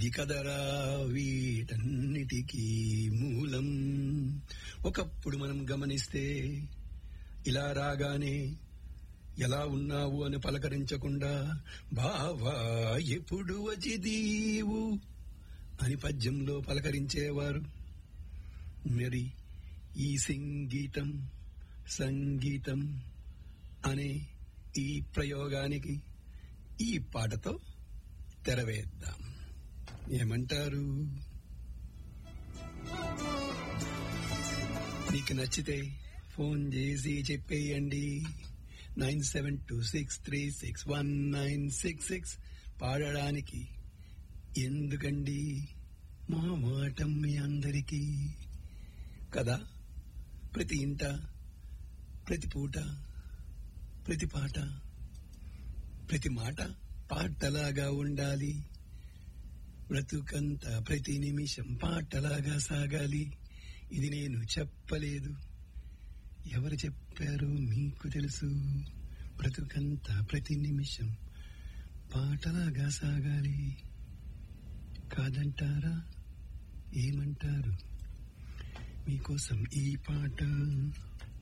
ఇది కదరా వీటన్నిటికీ మూలం ఒకప్పుడు మనం గమనిస్తే ఇలా రాగానే ఎలా ఉన్నావు అని పలకరించకుండా బావా ఎప్పుడు వజిదీవు అని పద్యంలో పలకరించేవారు మరి ఈ సంగీతం సంగీతం అనే ఈ ప్రయోగానికి ఈ పాటతో తెరవేద్దాం ఏమంటారు మీకు నచ్చితే ఫోన్ చేసి చెప్పేయండి nine seven two six three six one nine six six పాడడానికి ఎందుకండి మా మాట మీ అందరికీ కదా ప్రతి ఇంట ప్రతి పూట ప్రతి పాట ప్రతి మాట పాటలాగా ఉండాలి బ్రతుకంతా ప్రతి నిమిషం పాటలాగా సాగాలి ఇది నేను చెప్పలేదు ఎవరు చెప్పారో మీకు తెలుసు బ్రతుకంతా ప్రతి నిమిషం పాటలాగా సాగాలి కాదంటారా ఏమంటారు మీకోసం ఈ పాట